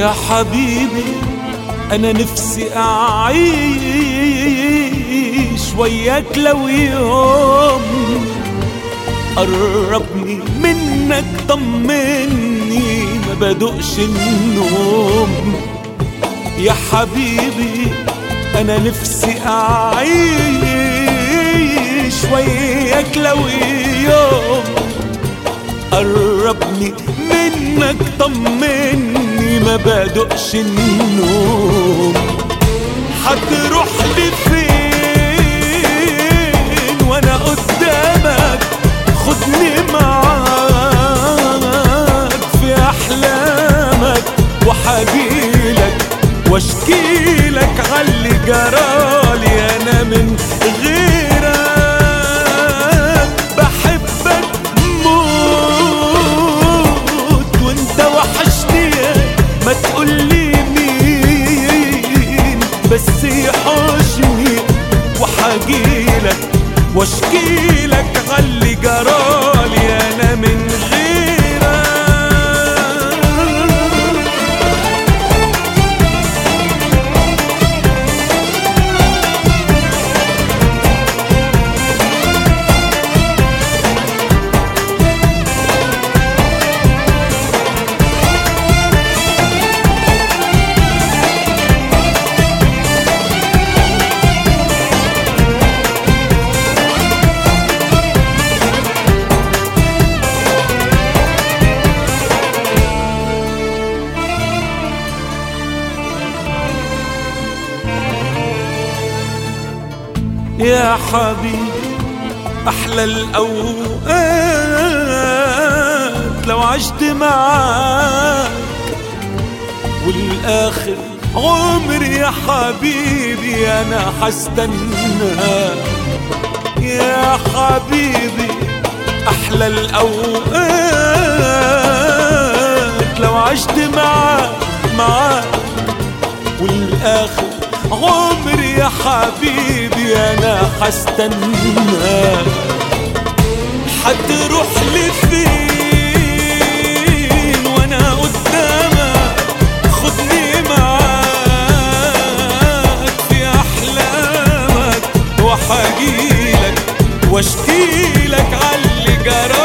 يا حبيبي انا نفسي اعيش وياك لو يوم قربني منك طمني ما بدقش النوم يا حبيبي انا نفسي اعيش وياك لو يوم قربني منك طمني ما بدقش النوم هتروح لفين وانا قدامك خدني معاك في احلامك وحجيلك واشكيلك عاللي جرالي انا من غيرك بحبك موت وانت وحشني ما تقولي مين بس يحوشني وحجيلك واشكيلك عاللي جرالي انا من غيرك يا حبيبي احلى الاوقات لو عشت معاك والاخر عمري يا حبيبي انا هستناك يا حبيبي احلى الاوقات لو عشت معاك معاك والاخر عمري يا حبيبي انا هستناك هتروح لفين وانا قدامك خدني معاك في احلامك وحجيلك واشكيلك عاللي جرى